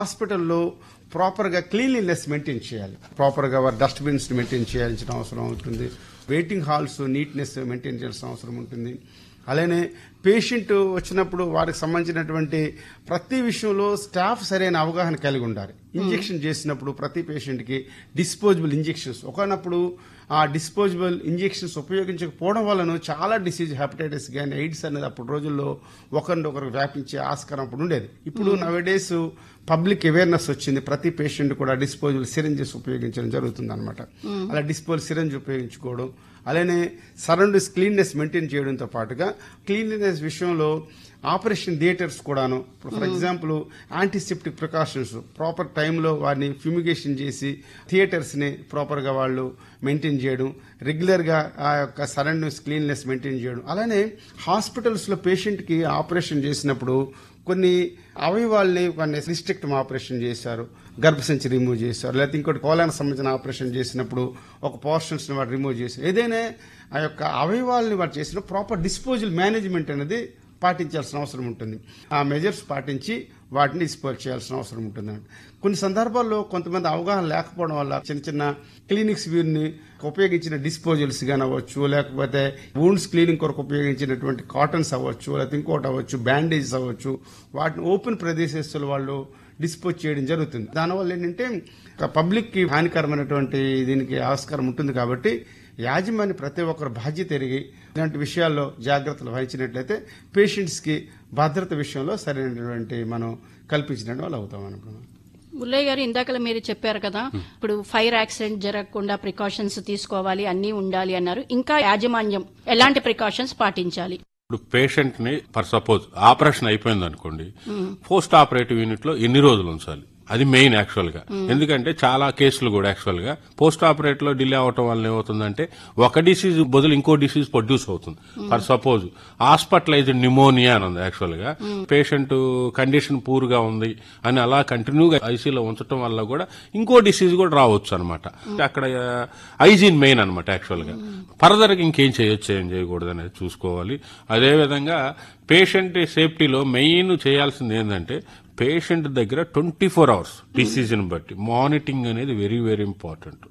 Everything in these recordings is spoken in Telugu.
హాస్పిటల్లో ప్రాపర్గా క్లీన్లీనెస్ మెయింటైన్ చేయాలి ప్రాపర్గా వారి డస్ట్బిన్స్ మెయింటైన్ చేయాల్సిన అవసరం ఉంటుంది వెయిటింగ్ హాల్స్ నీట్నెస్ మెయింటైన్ చేయాల్సిన అవసరం ఉంటుంది అలానే పేషెంట్ వచ్చినప్పుడు వారికి సంబంధించినటువంటి ప్రతి విషయంలో స్టాఫ్ సరైన అవగాహన కలిగి ఉండాలి ఇంజెక్షన్ చేసినప్పుడు ప్రతి పేషెంట్కి డిస్పోజబుల్ ఇంజెక్షన్స్ ఒకనప్పుడు ఆ డిస్పోజబుల్ ఇంజెక్షన్స్ ఉపయోగించకపోవడం వలన చాలా డిసీజ్ హెపటైటిస్ కానీ ఎయిడ్స్ అనేది అప్పుడు రోజుల్లో ఒకరినొకరు వ్యాపించే ఆస్కారం అప్పుడు ఉండేది ఇప్పుడు నవేడేస్ పబ్లిక్ అవేర్నెస్ వచ్చింది ప్రతి పేషెంట్ కూడా డిస్పోజబుల్ సిరంజెస్ ఉపయోగించడం జరుగుతుంది అనమాట అలా డిస్పోజల్ సిరంజ్ ఉపయోగించుకోవడం అలానే సరౌండింగ్స్ క్లీన్నెస్ మెయింటైన్ చేయడంతో పాటుగా క్లీన్లీనెస్ విషయంలో ఆపరేషన్ థియేటర్స్ కూడాను for example antiseptic precautions proper టైంలో వారిని ఫ్యూమిగేషన్ చేసి థియేటర్స్ ని ప్రాపర్ గా వాళ్ళు మెయింటైన్ చేయడం రెగ్యులర్ గా ఆ యొక్క సరౌండింగ్స్ క్లీన్లెస్ మెయింటైన్ చేయడం అలానే హాస్పిటల్స్ లో పేషెంట్ కి ఆపరేషన్ చేసినప్పుడు కొన్ని అవయవాల్ని కొన్ని రిస్ట్రిక్ట్ ఆపరేషన్ చేశారు గర్భసంచి రిమూవ్ చేశారు లేకపోతే ఇంకోటి కోలానికి సంబంధించిన ఆపరేషన్ చేసినప్పుడు ఒక పోర్షన్స్ ని వాడు రిమూవ్ చేశారు ఏదైనా ఆ యొక్క అవయవాల్ని వాడు చేసిన ప్రాపర్ డిస్పోజల్ మేనేజ్మెంట్ అనేది పాటించాల్సిన అవసరం ఉంటుంది ఆ మెజర్స్ పాటించి వాటిని డిస్పోజ్ చేయాల్సిన అవసరం ఉంటుంది కొన్ని సందర్భాల్లో కొంతమంది అవగాహన లేకపోవడం వల్ల చిన్న చిన్న క్లినిక్స్ వీరిని ఉపయోగించిన డిస్పోజల్స్ కానీ అవ్వచ్చు లేకపోతే వూండ్స్ క్లీనింగ్ కొరకు ఉపయోగించినటువంటి కాటన్స్ అవ్వచ్చు లేకపోతే ఇంకోటి అవ్వచ్చు బ్యాండేజెస్ అవ్వచ్చు వాటిని ఓపెన్ ప్రదేశస్తులు వాళ్ళు డిస్పోజ్ చేయడం జరుగుతుంది దానివల్ల ఏంటంటే పబ్లిక్ కి హానికరమైనటువంటి దీనికి ఆస్కారం ఉంటుంది కాబట్టి యాజమాన్య ప్రతి ఒక్కరు బాధ్యత ఎరిగి ఇలాంటి విషయాల్లో జాగ్రత్తలు వహించినట్లయితే పేషెంట్స్ కి భద్రత విషయంలో సరైనటువంటి మనం కల్పించినట్టు వాళ్ళు అవుతాం అనుకున్నాం ముల్లయ్య గారు ఇందాకలా మీరు చెప్పారు కదా ఇప్పుడు ఫైర్ యాక్సిడెంట్ జరగకుండా ప్రికాషన్స్ తీసుకోవాలి అన్నీ ఉండాలి అన్నారు ఇంకా యాజమాన్యం ఎలాంటి ప్రికాషన్స్ పాటించాలి ఇప్పుడు పేషెంట్ ని ఫర్ సపోజ్ ఆపరేషన్ అయిపోయింది అనుకోండి పోస్ట్ ఆపరేటివ్ యూనిట్ లో ఎన్ని రోజులు ఉంచాలి అది మెయిన్ యాక్చువల్ గా ఎందుకంటే చాలా కేసులు కూడా యాక్చువల్ గా పోస్ట్ ఆపరేట్ లో డిలే అవటం వల్ల ఏమవుతుందంటే ఒక డిసీజ్ బదులు ఇంకో డిసీజ్ ప్రొడ్యూస్ అవుతుంది ఫర్ సపోజ్ హాస్పిటలైజ్డ్ నిమోనియా అని ఉంది యాక్చువల్ గా పేషెంట్ కండిషన్ పూర్ గా ఉంది అని అలా కంటిన్యూగా ఐసీలో ఉంచడం వల్ల కూడా ఇంకో డిసీజ్ కూడా రావచ్చు అనమాట అక్కడ హైజీన్ మెయిన్ అనమాట యాక్చువల్ గా ఫర్దర్ ఇంకేం చేయొచ్చు ఏం చేయకూడదు అనేది చూసుకోవాలి అదేవిధంగా పేషెంట్ సేఫ్టీలో మెయిన్ చేయాల్సింది ఏంటంటే పేషెంట్ దగ్గర ట్వంటీ ఫోర్ అవర్స్ డిసీజ్ని బట్టి మానిటరింగ్ అనేది వెరీ వెరీ ఇంపార్టెంట్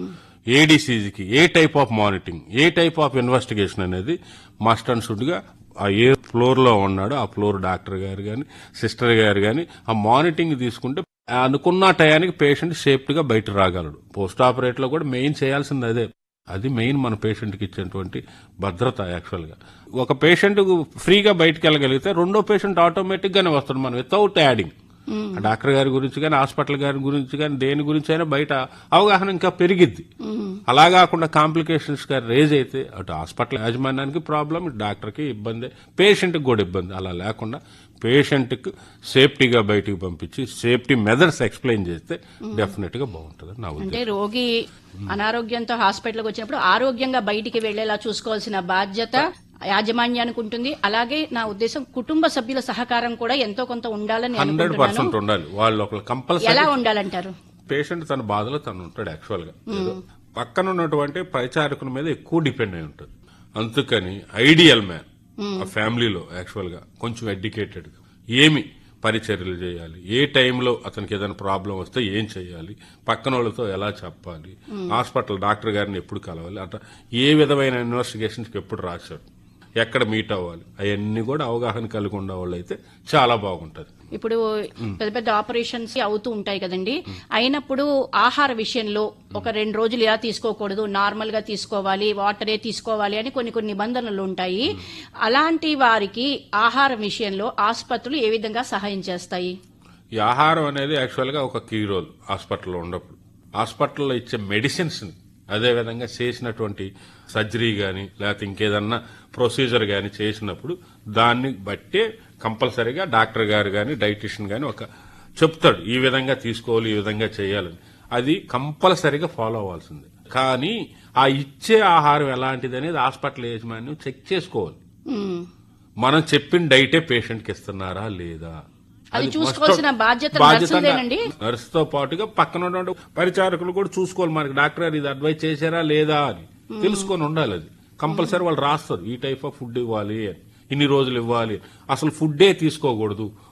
ఏ డిసీజ్కి ఏ టైప్ ఆఫ్ మానిటరింగ్ ఏ టైప్ ఆఫ్ ఇన్వెస్టిగేషన్ అనేది మస్ట్ అండ్ షుడ్ గా ఆ ఏ ఫ్లోర్ లో ఉన్నాడో ఆ ఫ్లోర్ డాక్టర్ గారు కానీ సిస్టర్ గారు కానీ ఆ మానిటరింగ్ తీసుకుంటే అనుకున్న టయానికి పేషెంట్ సేఫ్టీగా బయట రాగలడు పోస్ట్ ఆపరేట్ లో కూడా మెయిన్ చేయాల్సింది అదే అది మెయిన్ మన పేషెంట్కి ఇచ్చేటువంటి భద్రత యాక్చువల్గా ఒక పేషెంట్ ఫ్రీగా బయటకు వెళ్ళగలిగితే రెండో పేషెంట్ ఆటోమేటిక్ గానే వస్తాడు మనం వితౌట్ యాడింగ్ డాక్టర్ గారి గురించి కానీ హాస్పిటల్ గారి గురించి కానీ దేని గురించి అయినా బయట అవగాహన ఇంకా పెరిగిద్ది అలా కాకుండా కాంప్లికేషన్స్ గా రేజ్ అయితే అటు హాస్పిటల్ యాజమాన్యానికి ప్రాబ్లం డాక్టర్కి ఇబ్బంది పేషెంట్కి కూడా ఇబ్బంది అలా లేకుండా పేషెంట్కి సేఫ్టీగా బయటికి పంపించి సేఫ్టీ మెథడ్స్ ఎక్స్ప్లెయిన్ చేస్తే డెఫినెట్ గా బాగుంటుంది నా ఉద్దేశం అంటే రోగి అనారోగ్యంతో హాస్పిటల్కి వచ్చినప్పుడు ఆరోగ్యంగా బయటికి వెళ్లేలా చూసుకోవాల్సిన బాధ్యత యాజమాన్యానికి ఉంటుంది అలాగే నా ఉద్దేశం కుటుంబ సభ్యుల సహకారం కూడా ఎంతో కొంత ఉండాలని నేను హండ్రెడ్ అనుకుంటున్నాను పర్సెంట్ ఉండాలి వాళ్ళు ఒకళ్ళు కంపల్సరీ ఎలా ఉండాలంటారు పేషెంట్ తన బాధలో తను ఉంటాడు యాక్చువల్ గా ఏదో పక్కన ఉన్నటువంటి పరిచారకుల మీద ఎక్కువ డిపెండ్ అయి ఉంటుంది అందుకని ఐడియల్ మ్యాన్ ఆ ఫ్యామిలీలో యాక్చువల్ గా కొంచెం ఎడ్యుకేటెడ్ ఏమి పరిచర్యలు చేయాలి ఏ టైంలో అతనికి ఏదైనా ప్రాబ్లం వస్తే ఏం చేయాలి పక్కన వాళ్ళతో ఎలా చెప్పాలి హాస్పిటల్ డాక్టర్ గారిని ఎప్పుడు కలవాలి అట్లా ఏ విధమైన ఇన్వెస్టిగేషన్స్కి ఎప్పుడు రాశాడు ఎక్కడ మీట్ అవ్వాలి అవన్నీ కూడా అవగాహన కలిగి ఉన్న వాళ్ళు అయితే చాలా బాగుంటది ఇప్పుడు పెద్ద పెద్ద ఆపరేషన్స్ అవుతూ ఉంటాయి కదండి అయినప్పుడు ఆహార విషయంలో ఒక రెండు రోజులు ఇలా తీసుకోకూడదు నార్మల్ గా తీసుకోవాలి వాటరే తీసుకోవాలి అని కొన్ని కొన్ని నిబంధనలు ఉంటాయి అలాంటి వారికి ఆహార విషయంలో ఆసుపత్రులు ఏ విధంగా సహాయం చేస్తాయి ఈ ఆహారం అనేది యాక్చువల్ గా ఒక కీ రోల్ హాస్పిటల్లో ఉన్నప్పుడు హాస్పిటల్లో ఇచ్చే మెడిసిన్స్ అదే విధంగా చేసినటువంటి సర్జరీ గాని లేకపోతే ఇంకేదన్నా ప్రొసీజర్ గాని చేసినప్పుడు దాన్ని బట్టే కంపల్సరీగా డాక్టర్ గారు గాని డైటిషియన్ గాని ఒక చెప్తాడు ఈ విధంగా తీసుకోవాలి ఈ విధంగా చేయాలని అది కంపల్సరీగా ఫాలో అవ్వాల్సింది కానీ ఆ ఇచ్చే ఆహారం ఎలాంటిది అనేది హాస్పిటల్ యజమాన్యం చెక్ చేసుకోవాలి ఉమ్. మనం చెప్పిన డైటే పేషెంట్ కి ఇస్తున్నారా లేదా అది must- చూసుకోవాల్సిన బాధ్యత బాధ్యతగా నర్సుదేనండి? నర్స్ తో పాటుగా పక్కన ఉన్నటువంటి పరిచారకులు కూడా చూసుకోవాలి మనకి డాక్టర్ గారు ఇది అడ్వైస్ చేశారా లేదా అని తెలుసుకొని ఉండాలి అది కంపల్సరీ వాళ్ళు రాస్తారు ఈ టైప్ ఆఫ్ ఫుడ్ ఇవ్వాలి అని ఇన్ని రోజులు ఇవ్వాలి అసలు ఫుడ్డే తీసుకోకూడదు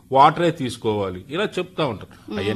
వాటరే తీసుకోవాలి ఇలా చెప్తా ఉంటారు